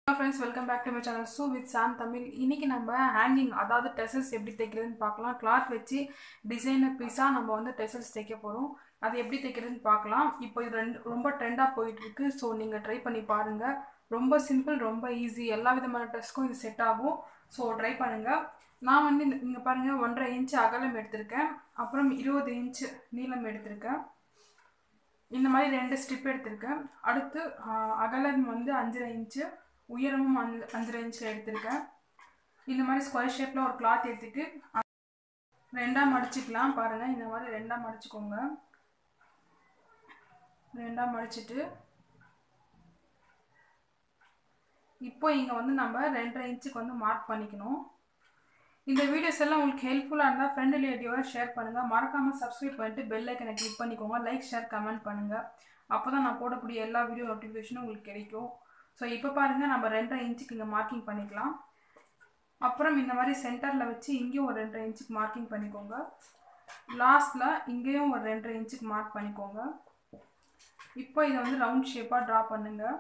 hello friends welcome back to my channel so with Sam Tamil இன்னைக்கு நம்ம hanging அதாவது tassels எப்படி தைக்கிறதுன்னு பார்க்கலாம் கிளாத் வச்சு டிசைனர் பீஸாக நம்ம வந்து டெசல்ஸ் தைக்க போகிறோம் அது எப்படி தைக்கிறதுன்னு பார்க்கலாம் இப்போ இது ரெண்டு ரொம்ப ட்ரெண்டாக போயிட்டு இருக்கு ஸோ நீங்கள் ட்ரை பண்ணி பாருங்கள் ரொம்ப சிம்பிள் ரொம்ப ஈஸி எல்லா விதமான ட்ரெஸ்க்கும் இது செட் ஆகும் ஸோ ட்ரை பண்ணுங்கள் நான் வந்து இங்கே பாருங்கள் ஒன்றரை இன்ச்சு அகலம் எடுத்திருக்கேன் அப்புறம் இருபது இன்ச்சு நீளம் எடுத்திருக்கேன் இந்த மாதிரி ரெண்டு ஸ்ட்ரிப் எடுத்திருக்கேன் அடுத்து ஆஹ், அகலம் வந்து அஞ்சரை இன்ச்சு உயரமும் அஞ்சு அஞ்சரை இன்ச்சில் எடுத்திருக்கேன் இந்த மாதிரி ஸ்கொயர் ஷேப்பில் ஒரு கிளாத் எடுத்துட்டு அ- ரெண்டா மடிச்சுக்கலாம் பாருங்கள் இந்த மாதிரி ரெண்டா மடிச்சுக்கோங்க ரெண்டா மடிச்சிட்டு இப்போ இங்கே வந்து நம்ம ரெண்டரை இன்ச்சுக்கு வந்து மார்க் பண்ணிக்கணும் இந்த வீடியோஸ் எல்லாம் உங்களுக்கு ஹெல்ப்ஃபுல்லாக இருந்தால் ஃப்ரெண்ட் ரிலேட்டிவோட ஷேர் பண்ணுங்கள் மறக்காமல் சப்ஸ்கிரைப் பண்ணிட்டு பெல் ஐக்கனை கிளிக் பண்ணிக்கோங்க லைக் ஷேர் கமெண்ட் பண்ணுங்கள் அப்போ தான் நான் போடக்கூடிய எல்லா வீடியோ நோட்டிஃபிகேஷனும் உங்களுக்கு கிடைக்கும் ஸோ இப்போ பாருங்கள் நம்ம ரெண்டரை இன்ச்சுக்கு இங்கே மார்க்கிங் பண்ணிக்கலாம் அப்புறம் இந்த மாதிரி சென்டரில் வச்சு இங்கேயும் ஒரு ரெண்டரை இன்ச்சுக்கு மார்க்கிங் பண்ணிக்கோங்க லாஸ்ட்டில் இங்கேயும் ஒரு ரெண்டரை இன்ச்சுக்கு மார்க் பண்ணிக்கோங்க இப்போ இதை வந்து ரவுண்ட் ஷேப்பாக ட்ரா பண்ணுங்கள்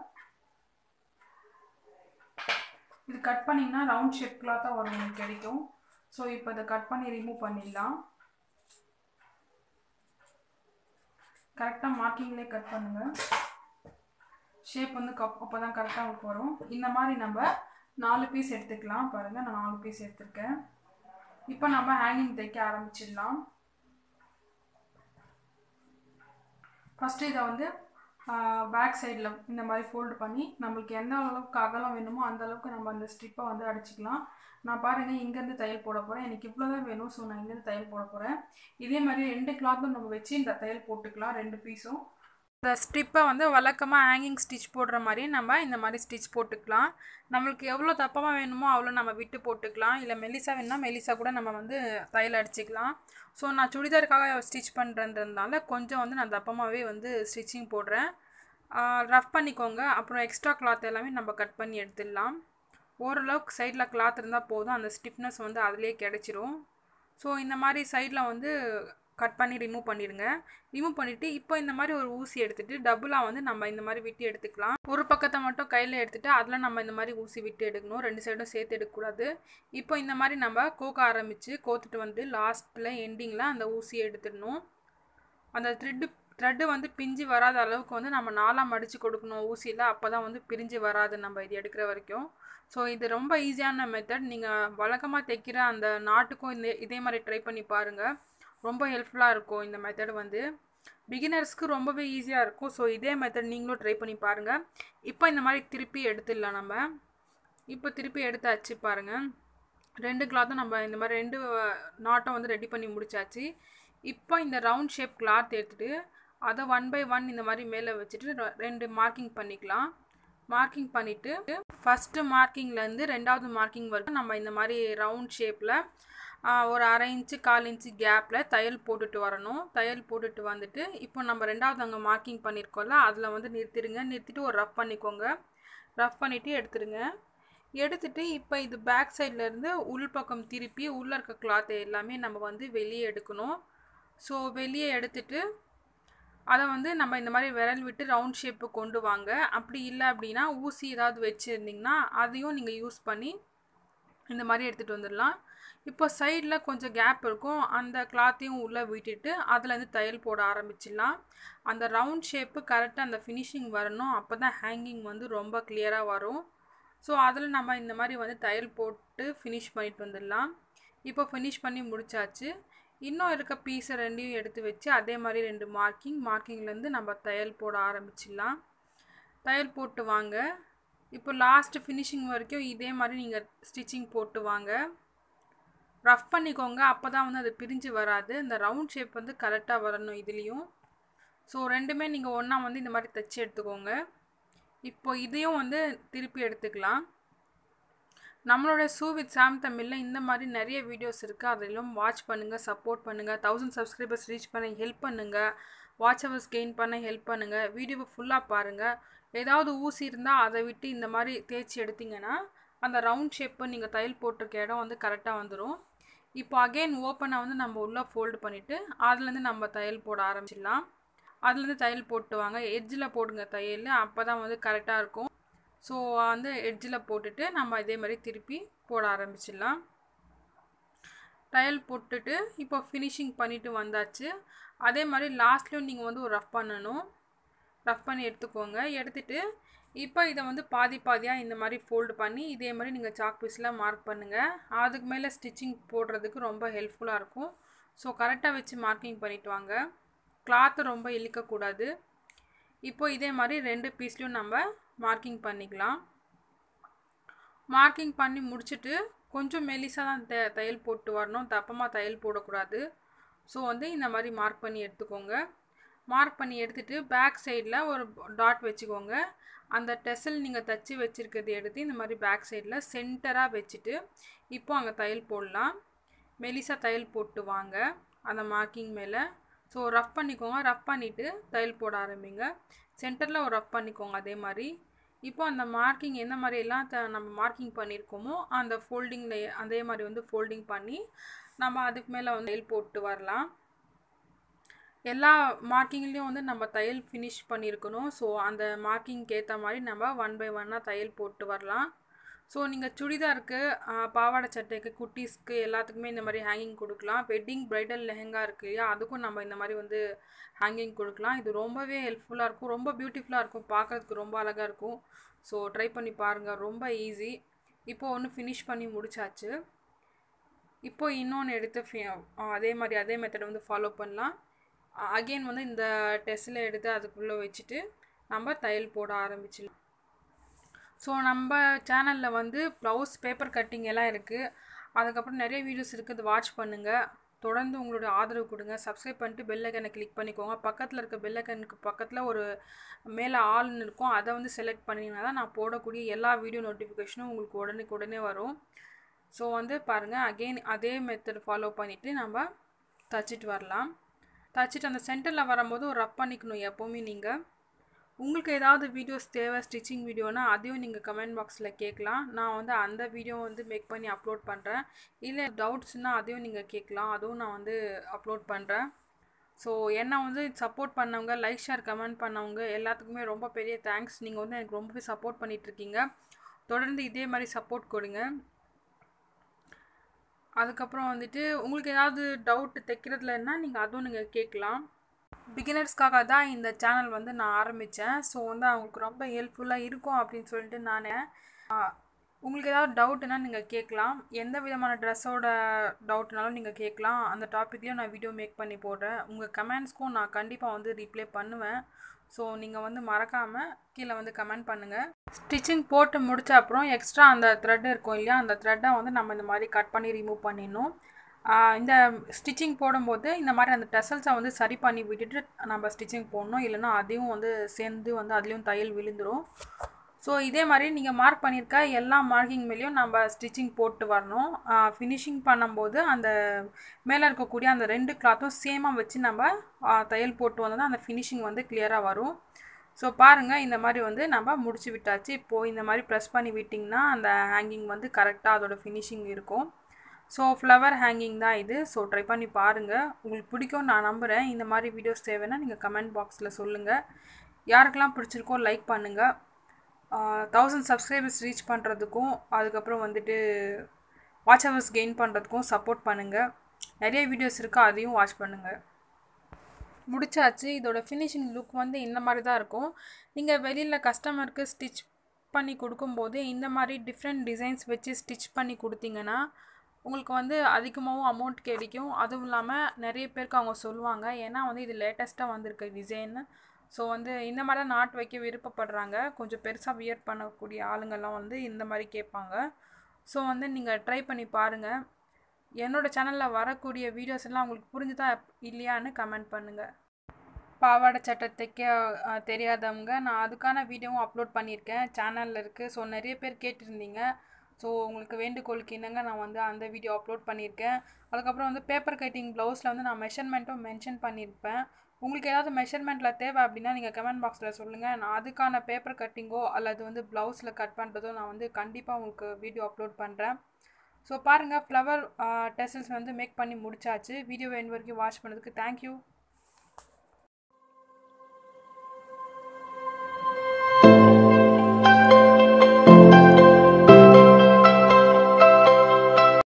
இது கட் பண்ணிங்கன்னா ரவுண்ட் ஷேப் கிளாத்தாக வரும் உங்களுக்கு கிடைக்கும் ஸோ இப்போ இதை கட் பண்ணி ரிமூவ் பண்ணிடலாம் கரெக்டாக மார்க்கிங்லேயே கட் பண்ணுங்கள் ஷேப் வந்து கப் அப்போ தான் கரெக்டாக உங்களுக்கு வரும் இந்த மாதிரி நம்ம நாலு பீஸ் எடுத்துக்கலாம் பாருங்கள் நான் நாலு பீஸ் எடுத்திருக்கேன் இப்போ நம்ம ஹேங்கிங் தைக்க ஆரம்பிச்சிடலாம் ஃபஸ்ட்டு இதை வந்து பேக் சைடில் இந்த மாதிரி ஃபோல்டு பண்ணி நம்மளுக்கு எந்த அளவுக்கு அகலம் வேணுமோ அந்த அளவுக்கு நம்ம அந்த ஸ்ட்ரிப்பை வந்து அடிச்சுக்கலாம் நான் பாருங்கள் இங்கேருந்து தையல் போட போகிறேன் எனக்கு இவ்வளோ தான் வேணும் ஸோ நான் இங்கேருந்து தையல் போட போகிறேன் இதே மாதிரி ரெண்டு கிளாத்தும் நம்ம வச்சு இந்த தையல் போட்டுக்கலாம் ரெண்டு பீஸும் இந்த ஸ்ட்ரிப்பை வந்து வழக்கமாக ஹேங்கிங் ஸ்டிச் போடுற மாதிரி நம்ம இந்த மாதிரி ஸ்டிச் போட்டுக்கலாம் நம்மளுக்கு எவ்வளோ தப்பமாக வேணுமோ அவ்வளோ நம்ம விட்டு போட்டுக்கலாம் இல்லை மெலிசா வேணும்னா மெலிசா கூட நம்ம வந்து தையல் அடிச்சுக்கலாம் ஸோ நான் சுடிதாருக்காக ஸ்டிச் பண்ணுறதுனால கொஞ்சம் வந்து நான் தப்பமாகவே வந்து ஸ்டிச்சிங் போடுறேன் ரஃப் பண்ணிக்கோங்க அப்புறம் எக்ஸ்ட்ரா கிளாத் எல்லாமே நம்ம கட் பண்ணி எடுத்துடலாம் ஓரளவுக்கு சைடில் கிளாத் இருந்தால் போதும் அந்த ஸ்டிஃப்னஸ் வந்து அதிலே கிடச்சிரும் ஸோ இந்த மாதிரி சைடில் வந்து கட் பண்ணி ரிமூவ் பண்ணிடுங்க ரிமூவ் பண்ணிவிட்டு இப்போ இந்த மாதிரி ஒரு ஊசி எடுத்துகிட்டு டபுளாக வந்து நம்ம இந்த மாதிரி விட்டு எடுத்துக்கலாம் ஒரு பக்கத்தை மட்டும் கையில் எடுத்துகிட்டு அதில் நம்ம இந்த மாதிரி ஊசி விட்டு எடுக்கணும் ரெண்டு சைடும் சேர்த்து எடுக்கக்கூடாது இப்போ இந்த மாதிரி நம்ம கோக்க ஆரம்பித்து கோத்துட்டு வந்து லாஸ்ட்டில் எண்டிங்கில் அந்த ஊசியை எடுத்துடணும் அந்த த்ரெட்டு த்ரெட்டு வந்து பிஞ்சு வராத அளவுக்கு வந்து நம்ம நாலாக மடித்து கொடுக்கணும் ஊசியில் அப்போ தான் வந்து பிரிஞ்சு வராது நம்ம இது எடுக்கிற வரைக்கும் ஸோ இது ரொம்ப ஈஸியான மெத்தட் நீங்கள் வழக்கமாக தைக்கிற அந்த நாட்டுக்கும் இந்த இதே மாதிரி ட்ரை பண்ணி பாருங்கள் ரொம்ப ஹெல்ப்ஃபுல்லாக இருக்கும் இந்த மெத்தட் வந்து பிகினர்ஸ்க்கு ரொம்பவே ஈஸியாக இருக்கும் ஸோ இதே மெத்தட் நீங்களும் ட்ரை பண்ணி பாருங்கள் இப்போ இந்த மாதிரி திருப்பி எடுத்துடலாம் நம்ம இப்போ திருப்பி எடுத்தாச்சு பாருங்கள் ரெண்டு கிளாத்தும் நம்ம இந்த மாதிரி ரெண்டு நாட்டம் வந்து ரெடி பண்ணி முடிச்சாச்சு இப்போ இந்த ரவுண்ட் ஷேப் கிளாத் எடுத்துகிட்டு அதை ஒன் பை ஒன் இந்த மாதிரி மேலே வச்சுட்டு ரெ- ரெண்டு மார்க்கிங் பண்ணிக்கலாம் மார்க்கிங் பண்ணிவிட்டு ஃபஸ்ட்டு மார்க்கிங்லேருந்து ரெண்டாவது மார்க்கிங் வரைக்கும் நம்ம இந்த மாதிரி ரவுண்ட் ஷேப்பில் ஒரு அரை இன்ச்சு கால் இன்ச்சு கேப்பில் தையல் போட்டுட்டு வரணும் தையல் போட்டுட்டு வந்துட்டு இப்போ நம்ம ரெண்டாவது அங்கே மார்க்கிங் பண்ணியிருக்கோம்ல அதில் வந்து நிறுத்திடுங்க நிறுத்திட்டு ஒரு ரஃப் பண்ணிக்கோங்க ரஃப் பண்ணிவிட்டு எடுத்துருங்க எடுத்துட்டு இப்போ இது பேக் இருந்து உள் பக்கம் திருப்பி உள்ளே இருக்க கிளாத் எல்லாமே நம்ம வந்து வெளியே எடுக்கணும் ஸோ வெளியே எடுத்துட்டு அதை வந்து நம்ம இந்த மாதிரி விரல் விட்டு ரவுண்ட் ஷேப்பு கொண்டு வாங்க அப்படி இல்லை அப்படின்னா ஊசி ஏதாவது வச்சுருந்திங்கன்னா அதையும் நீங்கள் யூஸ் பண்ணி இந்த மாதிரி எடுத்துகிட்டு வந்துடலாம் இப்போ சைடில் கொஞ்சம் கேப் இருக்கும் அந்த கிளாத்தையும் உள்ளே விட்டுட்டு அதுலேருந்து தையல் போட ஆரம்பிச்சிடலாம் அந்த ரவுண்ட் ஷேப்பு கரெக்டாக அந்த ஃபினிஷிங் வரணும் அப்போ தான் ஹேங்கிங் வந்து ரொம்ப கிளியராக வரும் ஸோ அதில் நம்ம இந்த மாதிரி வந்து தையல் போட்டு ஃபினிஷ் பண்ணிட்டு வந்துடலாம் இப்போ ஃபினிஷ் பண்ணி முடிச்சாச்சு இன்னும் இருக்க பீஸை ரெண்டையும் எடுத்து வச்சு அதே மாதிரி ரெண்டு மார்க்கிங் மார்க்கிங்லேருந்து நம்ம தையல் போட ஆரம்பிச்சிடலாம் தையல் போட்டு வாங்க இப்போ லாஸ்ட் ஃபினிஷிங் வரைக்கும் இதே மாதிரி நீங்கள் ஸ்டிச்சிங் போட்டு வாங்க ரஃப் பண்ணிக்கோங்க அப்போ தான் வந்து அது பிரிஞ்சு வராது இந்த ரவுண்ட் ஷேப் வந்து கரெக்டாக வரணும் இதுலேயும் ஸோ ரெண்டுமே நீங்கள் ஒன்றா வந்து இந்த மாதிரி தைச்சி எடுத்துக்கோங்க இப்போ இதையும் வந்து திருப்பி எடுத்துக்கலாம் நம்மளோட சூ வித் சாம் தமிழில் இந்த மாதிரி நிறைய வீடியோஸ் இருக்குது அதெல்லாம் வாட்ச் பண்ணுங்கள் சப்போர்ட் பண்ணுங்கள் தௌசண்ட் சப்ஸ்கிரைபர்ஸ் ரீச் பண்ண ஹெல்ப் பண்ணுங்கள் வாட்ச் ஹவர்ஸ் கெயின் பண்ண ஹெல்ப் பண்ணுங்கள் வீடியோவை ஃபுல்லாக பாருங்கள் ஏதாவது ஊசி இருந்தால் அதை விட்டு இந்த மாதிரி தேய்ச்சி எடுத்தீங்கன்னா அந்த ரவுண்ட் ஷேப்பு நீங்கள் தையல் போட்டிருக்க இடம் வந்து கரெக்டாக வந்துடும் இப்போ அகைன் ஓப்பனை வந்து நம்ம உள்ளே ஃபோல்டு பண்ணிவிட்டு அதுலேருந்து நம்ம தையல் போட ஆரம்பிச்சிடலாம் அதுலேருந்து தையல் போட்டு வாங்க எட்ஜில் போடுங்க தையல் அப்போ தான் வந்து கரெக்டாக இருக்கும் ஸோ வந்து எட்ஜில் போட்டுட்டு நம்ம இதே மாதிரி திருப்பி போட ஆரம்பிச்சிடலாம் ட்ரையல் போட்டுட்டு இப்போ ஃபினிஷிங் பண்ணிவிட்டு வந்தாச்சு அதே மாதிரி லாஸ்ட்லேயும் நீங்கள் வந்து ஒரு ரஃப் பண்ணணும் ரஃப் பண்ணி எடுத்துக்கோங்க எடுத்துகிட்டு இப்போ இதை வந்து பாதி பாதியாக இந்த மாதிரி ஃபோல்டு பண்ணி இதே மாதிரி நீங்கள் சாக் பீஸில் மார்க் பண்ணுங்கள் அதுக்கு மேலே ஸ்டிச்சிங் போடுறதுக்கு ரொம்ப ஹெல்ப்ஃபுல்லாக இருக்கும் ஸோ கரெக்டாக வச்சு மார்க்கிங் பண்ணிட்டு வாங்க கிளாத்து ரொம்ப இழுக்கக்கூடாது இப்போ இதே மாதிரி ரெண்டு பீஸ்லையும் நம்ம மார்க்கிங் பண்ணிக்கலாம் மார்க்கிங் பண்ணி முடிச்சுட்டு கொஞ்சம் மெலிசாக தான் த தையல் போட்டு வரணும் தப்பமாக தையல் போடக்கூடாது ஸோ வந்து இந்த மாதிரி மார்க் பண்ணி எடுத்துக்கோங்க மார்க் பண்ணி எடுத்துகிட்டு பேக் சைடில் ஒரு டாட் வச்சுக்கோங்க அந்த டெசல் நீங்கள் தச்சு வச்சுருக்கிறது எடுத்து இந்த மாதிரி பேக் சைடில் சென்டராக வச்சுட்டு இப்போ அங்கே தையல் போடலாம் மெலிசா தையல் போட்டு வாங்க அந்த மார்க்கிங் மேலே ஸோ ரஃப் பண்ணிக்கோங்க ரஃப் பண்ணிவிட்டு தையல் போட ஆரம்பிங்க சென்டரில் ஒரு ரஃப் பண்ணிக்கோங்க அதே மாதிரி இப்போ அந்த மார்க்கிங் எந்த மாதிரியெல்லாம் த நம்ம மார்க்கிங் பண்ணியிருக்கோமோ அந்த ஃபோல்டிங்கில் அதே மாதிரி வந்து ஃபோல்டிங் பண்ணி நம்ம அதுக்கு மேலே வந்து தையல் போட்டு வரலாம் எல்லா மார்க்கிங்லேயும் வந்து நம்ம தையல் ஃபினிஷ் பண்ணியிருக்கணும் ஸோ அந்த மார்க்கிங்க்கு ஏற்ற மாதிரி நம்ம ஒன் பை ஒன்னாக தையல் போட்டு வரலாம் ஸோ நீங்கள் சுடிதாருக்கு பாவாடை சட்டைக்கு குட்டீஸ்க்கு எல்லாத்துக்குமே இந்த மாதிரி ஹேங்கிங் கொடுக்கலாம் வெட்டிங் ப்ரைடல் லெஹெங்கா இருக்குது இல்லையா அதுக்கும் நம்ம இந்த மாதிரி வந்து ஹேங்கிங் கொடுக்கலாம் இது ரொம்பவே ஹெல்ப்ஃபுல்லாக இருக்கும் ரொம்ப பியூட்டிஃபுல்லாக இருக்கும் பார்க்குறதுக்கு ரொம்ப அழகாக இருக்கும் ஸோ ட்ரை பண்ணி பாருங்கள் ரொம்ப ஈஸி இப்போது ஒன்று ஃபினிஷ் பண்ணி முடிச்சாச்சு இப்போ இன்னொன்று எடுத்து அதே மாதிரி அதே மெத்தடை வந்து ஃபாலோ பண்ணலாம் அகெயின் வந்து இந்த டெஸ்ட்டில் எடுத்து அதுக்குள்ளே வச்சுட்டு நம்ம தையல் போட ஆரம்பிச்சிடலாம் ஸோ நம்ம சேனலில் வந்து ப்ளவுஸ் பேப்பர் கட்டிங் எல்லாம் இருக்குது அதுக்கப்புறம் நிறைய வீடியோஸ் இருக்குது வாட்ச் பண்ணுங்கள் தொடர்ந்து உங்களோட ஆதரவு கொடுங்க சப்ஸ்கிரைப் பண்ணிட்டு பெல் ஐக்கனை கிளிக் பண்ணிக்கோங்க பக்கத்தில் இருக்க பெல் ஐக்கனுக்கு பக்கத்தில் ஒரு மேலே ஆள்னு இருக்கும் அதை வந்து செலக்ட் பண்ணிங்கன்னா தான் நான் போடக்கூடிய எல்லா வீடியோ நோட்டிஃபிகேஷனும் உங்களுக்கு உடனுக்கு உடனே வரும் ஸோ வந்து பாருங்கள் அகெயின் அதே மெத்தட் ஃபாலோ பண்ணிவிட்டு நம்ம தச்சிட்டு வரலாம் தச்சுட்டு அந்த சென்டரில் வரும்போது ஒரு ரப் பண்ணிக்கணும் எப்போவுமே நீங்கள் உங்களுக்கு ஏதாவது வீடியோஸ் தேவை ஸ்டிச்சிங் வீடியோனா அதையும் நீங்கள் கமெண்ட் பாக்ஸில் கேட்கலாம் நான் வந்து அந்த வீடியோ வந்து மேக் பண்ணி அப்லோட் பண்ணுறேன் இல்லை டவுட்ஸ்னால் அதையும் நீங்கள் கேட்கலாம் அதுவும் நான் வந்து அப்லோட் பண்ணுறேன் ஸோ என்னை வந்து சப்போர்ட் பண்ணவங்க லைக் ஷேர் கமெண்ட் பண்ணவங்க எல்லாத்துக்குமே ரொம்ப பெரிய தேங்க்ஸ் நீங்கள் வந்து எனக்கு ரொம்பவே சப்போர்ட் பண்ணிகிட்ருக்கீங்க தொடர்ந்து இதே மாதிரி சப்போர்ட் கொடுங்க அதுக்கப்புறம் வந்துட்டு உங்களுக்கு ஏதாவது டவுட் தைக்கிறதுலன்னா நீங்கள் அதுவும் நீங்கள் கேட்கலாம் பிகினர்ஸ்க்காக தான் இந்த சேனல் வந்து நான் ஆரம்பித்தேன் ஸோ வந்து அவங்களுக்கு ரொம்ப ஹெல்ப்ஃபுல்லாக இருக்கும் அப்படின்னு சொல்லிட்டு நான் உங்களுக்கு ஏதாவது டவுட்னா நீங்கள் கேட்கலாம் எந்த விதமான ட்ரெஸ்ஸோட டவுட்னாலும் நீங்கள் கேட்கலாம் அந்த டாப்பிக்லேயும் நான் வீடியோ மேக் பண்ணி போடுறேன் உங்கள் கமெண்ட்ஸ்க்கும் நான் கண்டிப்பாக வந்து ரிப்ளை பண்ணுவேன் ஸோ நீங்கள் வந்து மறக்காமல் கீழே வந்து கமெண்ட் பண்ணுங்கள் ஸ்டிச்சிங் போட்டு முடித்த அப்புறம் எக்ஸ்ட்ரா அந்த த்ரெட் இருக்கும் இல்லையா அந்த த்ரெட்டை வந்து நம்ம இந்த மாதிரி கட் பண்ணி ரிமூவ் பண்ணிடணும் இந்த ஸ்டிச்சிங் போடும்போது இந்த மாதிரி அந்த டெசல்ஸை வந்து சரி பண்ணி விட்டுட்டு நம்ம ஸ்டிச்சிங் போடணும் இல்லைனா அதையும் வந்து சேர்ந்து வந்து அதுலேயும் தையல் விழுந்துடும் ஸோ இதே மாதிரி நீங்கள் மார்க் பண்ணியிருக்க எல்லா மார்க்கிங் மேலேயும் நம்ம ஸ்டிச்சிங் போட்டு வரணும் ஃபினிஷிங் பண்ணும்போது அந்த மேலே இருக்கக்கூடிய அந்த ரெண்டு கிளாத்தும் சேமாக வச்சு நம்ம தையல் போட்டு வந்தால் அந்த ஃபினிஷிங் வந்து கிளியராக வரும் ஸோ பாருங்கள் இந்த மாதிரி வந்து நம்ம முடிச்சு விட்டாச்சு இப்போது இந்த மாதிரி ப்ரெஸ் பண்ணி விட்டிங்கன்னா அந்த ஹேங்கிங் வந்து கரெக்டாக அதோட ஃபினிஷிங் இருக்கும் ஸோ ஃப்ளவர் ஹேங்கிங் தான் இது ஸோ ட்ரை பண்ணி பாருங்கள் உங்களுக்கு பிடிக்கும் நான் நம்புகிறேன் இந்த மாதிரி வீடியோஸ் தேவைன்னா நீங்கள் கமெண்ட் பாக்ஸில் சொல்லுங்கள் யாருக்கெல்லாம் பிடிச்சிருக்கோ லைக் பண்ணுங்கள் தௌசண்ட் சப்ஸ்கிரைபர்ஸ் ரீச் பண்ணுறதுக்கும் அதுக்கப்புறம் வந்துட்டு வாட்ச் ஹவர்ஸ் கெயின் பண்ணுறதுக்கும் சப்போர்ட் பண்ணுங்கள் நிறைய வீடியோஸ் இருக்குது அதையும் வாட்ச் பண்ணுங்கள் முடிச்சாச்சு இதோட ஃபினிஷிங் லுக் வந்து இந்த மாதிரி தான் இருக்கும் நீங்கள் வெளியில் கஸ்டமருக்கு ஸ்டிச் பண்ணி கொடுக்கும்போது இந்த மாதிரி டிஃப்ரெண்ட் டிசைன்ஸ் வச்சு ஸ்டிச் பண்ணி கொடுத்தீங்கன்னா உங்களுக்கு வந்து அதிகமாகவும் அமௌண்ட் கிடைக்கும் அதுவும் இல்லாமல் நிறைய பேருக்கு அவங்க சொல்லுவாங்க ஏன்னா வந்து இது லேட்டஸ்ட்டாக வந்திருக்க டிசைன்னு ஸோ வந்து இந்த மாதிரி தான் நாட் வைக்க விருப்பப்படுறாங்க கொஞ்சம் பெருசாக வியர் பண்ணக்கூடிய ஆளுங்கள்லாம் வந்து இந்த மாதிரி கேட்பாங்க ஸோ வந்து நீங்கள் ட்ரை பண்ணி பாருங்கள் என்னோடய சேனலில் வரக்கூடிய வீடியோஸ் எல்லாம் உங்களுக்கு புரிஞ்சுதா இல்லையான்னு கமெண்ட் பண்ணுங்கள் பாவாடை சட்டை தைக்க தெரியாதவங்க நான் அதுக்கான வீடியோவும் அப்லோட் பண்ணியிருக்கேன் சேனலில் இருக்குது ஸோ நிறைய பேர் கேட்டிருந்தீங்க ஸோ உங்களுக்கு வேண்டுகோளுக்கு என்னங்க நான் வந்து அந்த வீடியோ அப்லோட் பண்ணியிருக்கேன் அதுக்கப்புறம் வந்து பேப்பர் கட்டிங் ப்ளவுஸில் வந்து நான் மெஷர்மெண்ட்டும் மென்ஷன் பண்ணியிருப்பேன் உங்களுக்கு ஏதாவது மெஷர்மெண்ட்டில் தேவை அப்படின்னா நீங்கள் கமெண்ட் பாக்ஸில் சொல்லுங்கள் நான் அதுக்கான பேப்பர் கட்டிங்கோ அல்லது வந்து ப்ளவுஸில் கட் பண்ணுறதோ நான் வந்து கண்டிப்பாக உங்களுக்கு வீடியோ அப்லோட் பண்ணுறேன் ஸோ பாருங்கள் ஃப்ளவர் டெசல்ஸ் வந்து மேக் பண்ணி முடிச்சாச்சு வீடியோ என் வரைக்கும் வாட்ச் பண்ணதுக்கு தேங்க்யூ